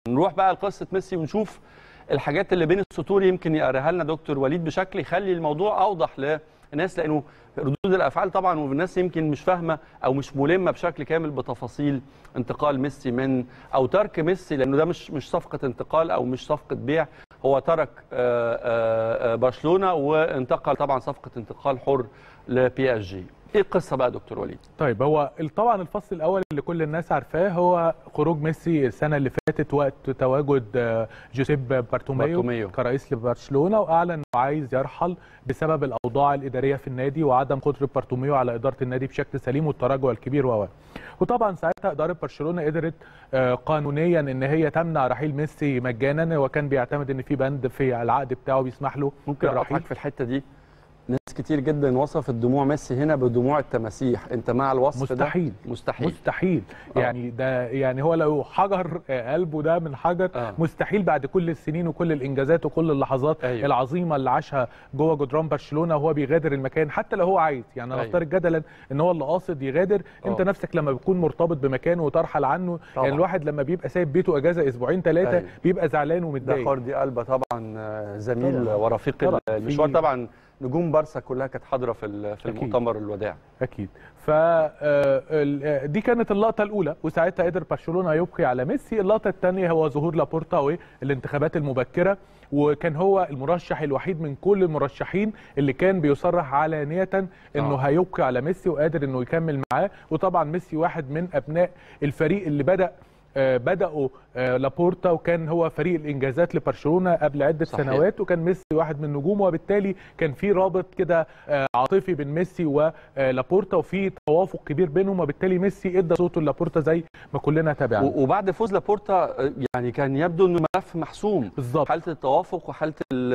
نروح بقى لقصه ميسي ونشوف الحاجات اللي بين السطور يمكن يقراها لنا دكتور وليد بشكل يخلي الموضوع اوضح للناس لانه ردود الافعال طبعا والناس يمكن مش فاهمه او مش ملمه بشكل كامل بتفاصيل انتقال ميسي من او ترك ميسي لانه ده مش مش صفقه انتقال او مش صفقه بيع هو ترك آه، آه، آه، برشلونه وانتقل طبعا صفقه انتقال حر لبي اس جي ايه القصه بقى دكتور وليد طيب هو طبعا الفصل الاول اللي كل الناس عارفاه هو خروج ميسي السنه اللي فاتت وقت تواجد آه، جوزيب بارتوميو, بارتوميو. كرئيس لبرشلونه واعلن انه عايز يرحل بسبب الاوضاع الاداريه في النادي وعدم قدره بارتوميو على اداره النادي بشكل سليم والتراجع الكبير و وطبعا ساعتها اداره برشلونه قدرت آه، قانونيا ان هي تمنع رحيل ميسي مجانا وكان بيعتمد ان في بند في العقد بتاعه بيسمح له ممكن بالرحيل. اقطعك في الحته دي ناس كتير جدا وصفت دموع ميسي هنا بدموع التماسيح انت مع الوصف مستحيل. ده مستحيل مستحيل آه. يعني ده يعني هو لو حجر آه، قلبه ده من حجر آه. مستحيل بعد كل السنين وكل الانجازات وكل اللحظات أيوة. العظيمه اللي عاشها جوه جدران برشلونه وهو بيغادر المكان حتى لو هو عايز يعني أيوة. نفترض جدلا ان هو اللي قاصد يغادر انت آه. نفسك لما بتكون مرتبط بمكان وترحل عنه طبعاً. يعني الواحد لما بيبقى سايب بيته اجازه اسبوعين ثلاثه أيوة. بيبقى زعلان ده ومتضايق خاردي ألبا طبعا آه، زميل طبعاً. ورفيق طبعاً. المشوار في- طبعا نجوم بارسا كلها كانت حاضره في ال- في أكيد. المؤتمر الوداع اكيد ف آه، ال- آه، دي كانت اللقطه الاولى وساعتها قدر برشلونه يبقي على ميسي اللقطه الثانيه هو ظهور لابورتا والانتخابات المبكره وكان هو المرشح الوحيد من كل المرشحين اللي كان بيصرح علانيه انه آه. هيبقي على ميسي وقادر انه يكمل معاه وطبعا ميسي واحد من ابناء الفريق اللي بدا آه، بداوا آه، لابورتا وكان هو فريق الانجازات لبرشلونه قبل عده صحيح. سنوات وكان ميسي واحد من نجومه وبالتالي كان في رابط كده آه، عاطفي بين ميسي ولابورتا وفي توافق كبير بينهم وبالتالي ميسي ادى صوته لابورتا زي ما كلنا تابعنا و- وبعد فوز لابورتا آه، يعني كان يبدو انه ملف محسوم بالظبط حاله التوافق وحاله ال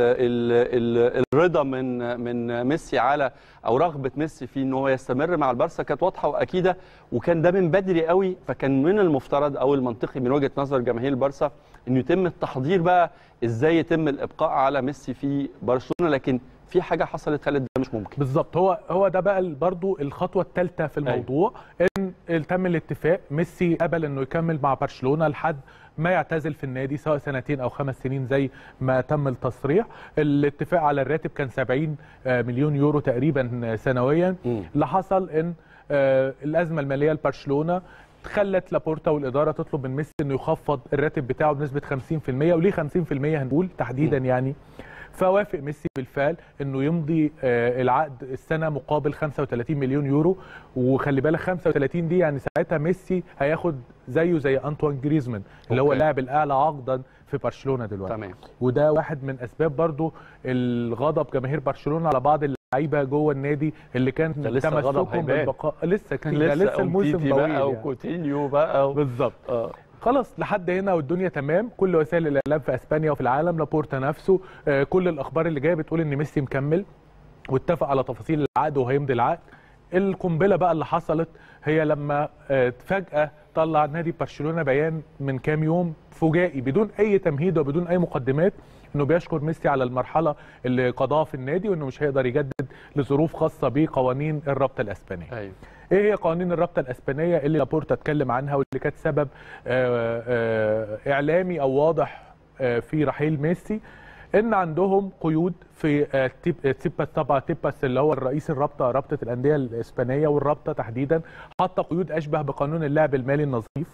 ال ال الرضا من من ميسي على او رغبه ميسي في ان هو يستمر مع البارسا كانت واضحه واكيده وكان ده من بدري قوي فكان من المفترض او المنطقي من وجهه نظر جماهير البارسا انه يتم التحضير بقى ازاي يتم الابقاء على ميسي في برشلونه لكن في حاجه حصلت خالد ده مش ممكن بالظبط هو هو ده بقى برضو الخطوه الثالثه في الموضوع ان تم الاتفاق ميسي قبل انه يكمل مع برشلونه لحد ما يعتزل في النادي سواء سنتين او خمس سنين زي ما تم التصريح الاتفاق على الراتب كان 70 آه، مليون يورو تقريبا سنويا مم. اللي حصل ان آه، الازمه الماليه لبرشلونه خلت لابورتا والاداره تطلب من ميسي انه يخفض الراتب بتاعه بنسبه 50% وليه 50% هنقول تحديدا يعني فوافق ميسي بالفعل انه يمضي آه، العقد السنه مقابل 35 مليون يورو وخلي بالك 35 دي يعني ساعتها ميسي هياخد زيه زي انطوان جريزمان اللي هو أوكي. اللاعب الاعلى عقدا في برشلونه دلوقتي تمام وده واحد من اسباب برضو الغضب جماهير برشلونه على بعض اللعيبه جوه النادي اللي كان ده لسه الغضب تمسكهم هيبان. بالبقاء لسه كتير ده لسه الموسم أومتيتي طويل بقى يعني. وكوتينيو بقى و... بالظبط اه خلاص لحد هنا والدنيا تمام كل وسائل الاعلام في اسبانيا وفي العالم لابورتا نفسه آه، كل الاخبار اللي جايه بتقول ان ميسي مكمل واتفق على تفاصيل العقد وهيمضي العقد القنبله بقى اللي حصلت هي لما آه، فجاه طلع نادي برشلونه بيان من كام يوم فجائي بدون اي تمهيد وبدون اي مقدمات انه بيشكر ميسي على المرحله اللي قضاها في النادي وانه مش هيقدر يجدد لظروف خاصه بقوانين الرابطه الاسبانيه ايوه ايه هي قوانين الرابطه الاسبانيه اللي لابورتا اتكلم عنها واللي كانت سبب آه، آه، اعلامي او واضح آه، في رحيل ميسي ان عندهم قيود في آه، تيب- آه، تيباس طبعا تيباس اللي هو الرئيس الرابطه رابطه الانديه الاسبانيه والرابطه تحديدا حط قيود اشبه بقانون اللعب المالي النظيف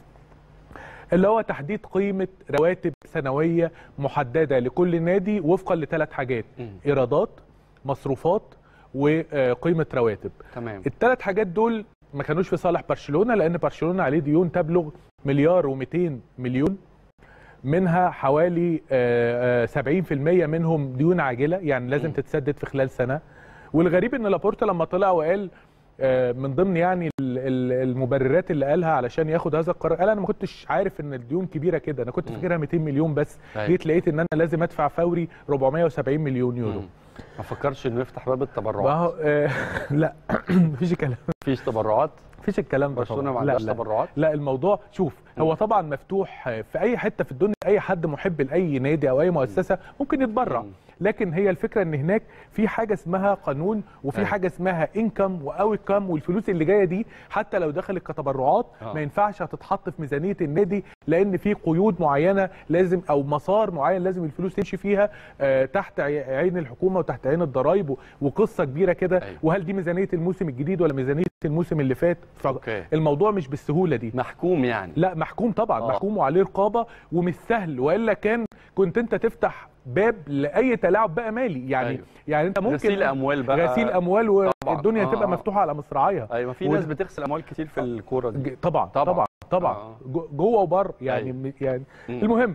اللي هو تحديد قيمه رواتب سنويه محدده لكل نادي وفقا لثلاث حاجات مم. ايرادات مصروفات وقيمه رواتب تمام الثلاث حاجات دول ما كانوش في صالح برشلونه لان برشلونه عليه ديون تبلغ مليار و200 مليون منها حوالي آه، آه، 70% منهم ديون عاجله يعني لازم مم. تتسدد في خلال سنه والغريب ان لابورتا لما طلع وقال آه، من ضمن يعني ال- ال- المبررات اللي قالها علشان ياخد هذا القرار قال انا ما كنتش عارف ان الديون كبيره كده انا كنت مم. فاكرها 200 مليون بس أيوة. جيت لقيت ان انا لازم ادفع فوري 470 مليون يورو مم. ما فكرش انه يفتح باب ما التبرعات هو آه، لا مفيش كلام مفيش تبرعات مفيش الكلام ده برشلونه طبعاً. ما لا عندهاش لا تبرعات لا الموضوع شوف هو طبعا مفتوح في اي حته في الدنيا اي حد محب لاي نادي او اي مؤسسه ممكن يتبرع مم. لكن هي الفكره ان هناك في حاجه اسمها قانون وفي أيوة. حاجه اسمها انكم واوت كام والفلوس اللي جايه دي حتى لو دخلت كتبرعات آه. ما ينفعش هتتحط في ميزانيه النادي لان في قيود معينه لازم او مسار معين لازم الفلوس تمشي فيها آه، تحت عي- عين الحكومه وتحت عين الضرايب و- وقصه كبيره كده أيوة. وهل دي ميزانيه الموسم الجديد ولا ميزانيه الموسم اللي فات أوكي. فالموضوع مش بالسهوله دي محكوم يعني لا محكوم طبعا آه. آه. محكوم وعليه رقابه ومش سهل والا كان كنت انت تفتح باب لاي تلاعب بقى مالي يعني أيوة. أيوة. يعني انت ممكن غسيل اموال بقى غسيل اموال طبعاً. والدنيا آه. تبقى مفتوحه على مصراعيها ايوه في ود- ناس بتغسل اموال كتير في الكوره دي ج- طبعا طبعاً. طبعا طبعا, آه. طبعا. جوه وبره يعني أيوة. أيوة. يعني مم. المهم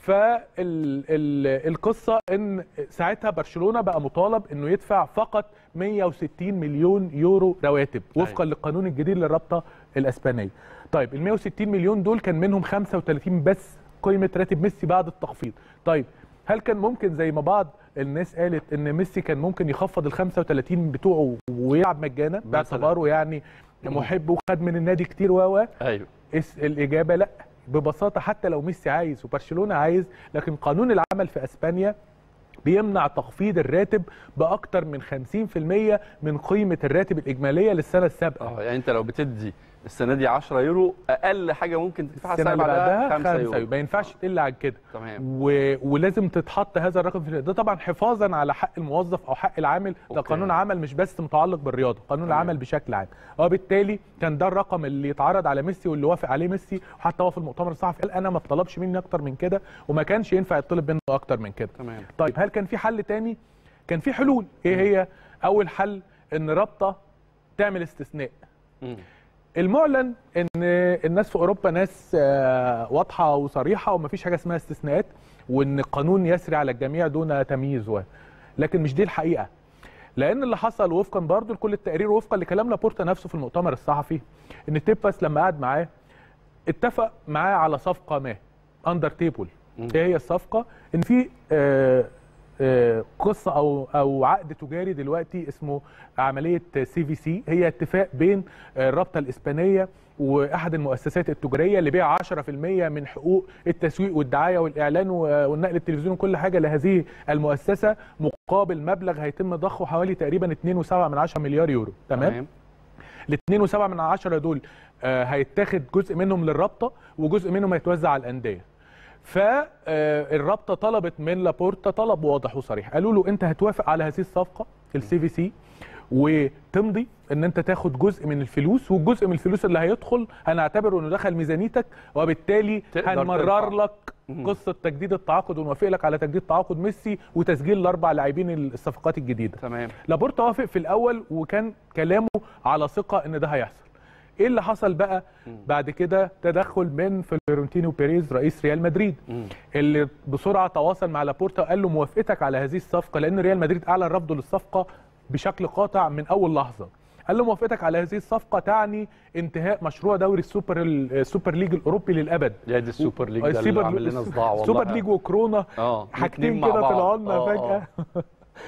فالقصه ان ساعتها برشلونه بقى مطالب انه يدفع فقط 160 مليون يورو رواتب وفقا أيوة. للقانون الجديد للرابطه الاسبانيه. طيب ال 160 مليون دول كان منهم 35 بس قيمه راتب ميسي بعد التخفيض. طيب هل كان ممكن زي ما بعض الناس قالت ان ميسي كان ممكن يخفض ال 35 بتوعه ويلعب مجانا باعتباره يعني محب وخد من النادي كتير و و ايوه اس- الاجابه لا ببساطه حتى لو ميسي عايز وبرشلونه عايز لكن قانون العمل في اسبانيا بيمنع تخفيض الراتب باكتر من 50% من قيمه الراتب الاجماليه للسنه السابقه اه يعني انت لو بتدي السنه دي 10 يورو اقل حاجه ممكن تدفعها السنه السنه اللي بعدها 5 5 يورو يورو ما ينفعش تقل عن كده تمام و... ولازم تتحط هذا الرقم في ده طبعا حفاظا على حق الموظف او حق العامل ده أوكي. قانون عمل مش بس متعلق بالرياضه قانون تمام. العمل بشكل عام وبالتالي كان ده الرقم اللي يتعرض على ميسي واللي وافق عليه ميسي وحتى هو في المؤتمر الصحفي قال انا ما طلبش مني اكتر من كده وما كانش ينفع يطلب منه اكتر من كده تمام طيب هل كان في حل تاني كان في حلول ايه هي اول حل ان رابطه تعمل استثناء مم. المعلن ان الناس في اوروبا ناس آه، واضحه وصريحه ومفيش حاجه اسمها استثناءات وان القانون يسري على الجميع دون تمييز و لكن مش دي الحقيقه لان اللي حصل وفقا برضو لكل التقارير وفقا لكلام لابورتا نفسه في المؤتمر الصحفي ان تيباس لما قعد معاه اتفق معاه على صفقه ما اندر تيبل مم. ايه هي الصفقه ان في آه، آه، قصه او او عقد تجاري دلوقتي اسمه عمليه سي في سي هي اتفاق بين آه، الرابطه الاسبانيه واحد المؤسسات التجاريه لبيع 10% من حقوق التسويق والدعايه والاعلان و- والنقل التلفزيوني وكل حاجه لهذه المؤسسه مقابل مبلغ هيتم ضخه حوالي تقريبا 2.7 من 10 مليار يورو تمام ال 2.7 من عشرة دول آه، هيتاخد جزء منهم للرابطه وجزء منهم هيتوزع على الانديه فالرابطه طلبت من لابورتا طلب واضح وصريح قالوا له انت هتوافق على هذه الصفقه السي في سي وتمضي ان انت تاخد جزء من الفلوس والجزء من الفلوس اللي هيدخل هنعتبره انه دخل ميزانيتك وبالتالي تقدر هنمرر ترفع. لك مم. قصه تجديد التعاقد ونوافق لك على تجديد تعاقد ميسي وتسجيل الاربع لاعبين الصفقات الجديده تمام لابورتا وافق في الاول وكان كلامه على ثقه ان ده هيحصل ايه اللي حصل بقى بعد كده تدخل من فلورنتينو بيريز رئيس ريال مدريد مم. اللي بسرعه تواصل مع لابورتا وقال له موافقتك على هذه الصفقه لان ريال مدريد اعلن رفضه للصفقه بشكل قاطع من اول لحظه قال له موافقتك على هذه الصفقه تعني انتهاء مشروع دوري السوبر السوبر ليج الاوروبي للابد يا دي السوبر ليج ده اللي عامل لنا صداع والله السوبر ليج وكورونا اه حاجتين الاتنين مع كده بعض. طلعوا لنا آه، فجاه آه.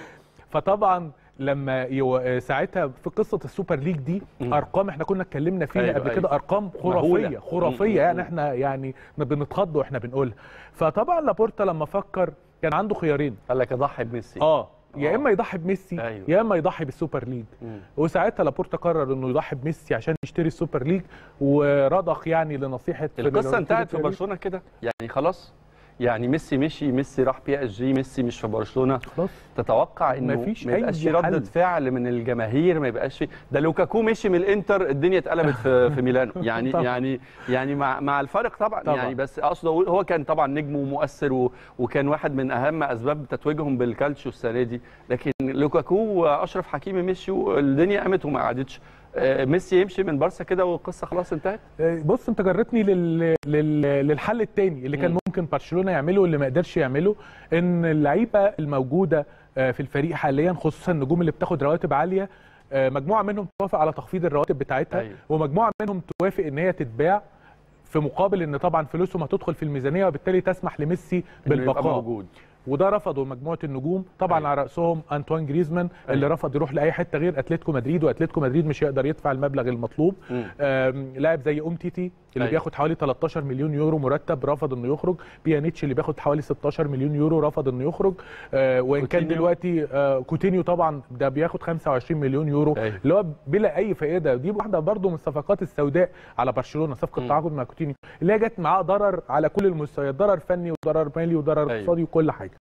فطبعا لما يو... ساعتها في قصه السوبر ليج دي مم. ارقام احنا كنا اتكلمنا فيها أيوة، قبل أيوة. كده ارقام خرافيه مهولة. خرافيه مم. يعني احنا يعني بنتخض واحنا بنقولها فطبعا لابورتا لما فكر كان عنده خيارين قال لك اضحي بميسي اه يا آه. اما يضحي بميسي أيوة. يا اما يضحي بالسوبر ليج مم. وساعتها لابورتا قرر انه يضحي بميسي عشان يشتري السوبر ليج ورضخ يعني لنصيحه القصه فلورنتينو انتهت في بيريز. برشلونه كده يعني خلاص يعني ميسي مشي ميسي راح بي اس جي ميسي مش في برشلونه خلاص تتوقع انه مفيش ما يبقاش أي في ردة حل. فعل من الجماهير ما يبقاش في ده لوكاكو مشي من الانتر الدنيا اتقلبت في في ميلانو يعني طبعا. يعني يعني مع مع الفرق طبعا, طبعا. يعني بس اقصد أقول هو كان طبعا نجم ومؤثر و وكان واحد من اهم اسباب تتويجهم بالكالتشيو السنه دي لكن لوكاكو واشرف حكيمي مشوا الدنيا قامت وما قعدتش آه، ميسي يمشي من بارسا كده والقصه خلاص انتهت بص انت جرتني لل... لل... للحل الثاني اللي كان مم. ممكن برشلونه يعمله واللي ما قدرش يعمله ان اللعيبه الموجوده آه، في الفريق حاليا خصوصا النجوم اللي بتاخد رواتب عاليه آه، مجموعه منهم توافق على تخفيض الرواتب بتاعتها أيوة. ومجموعه منهم توافق ان هي تتباع في مقابل ان طبعا فلوسهم هتدخل في الميزانيه وبالتالي تسمح لميسي إنه يبقى بالبقاء موجود وده رفضوا مجموعه النجوم طبعا أيوة. على راسهم انطوان جريزمان اللي أيوة. رفض يروح لاي حته غير اتلتيكو مدريد واتلتيكو مدريد مش هيقدر يدفع المبلغ المطلوب مم. آم، لاعب زي اومتيتي اللي أيوة. بياخد حوالي 13 مليون يورو مرتب رفض انه يخرج بيانيتش اللي بياخد حوالي 16 مليون يورو رفض انه يخرج آه، وان كان كوتينيو. دلوقتي آه، كوتينيو طبعا ده بياخد 25 مليون يورو أيوة. اللي هو بلا اي فائده دي واحده برضو من الصفقات السوداء على برشلونه صفقه مم. تعاقد مع كوتينيو اللي هي جت معاه ضرر على كل المستويات ضرر فني وضرر مالي وضرر أيوة. اقتصادي وكل حاجه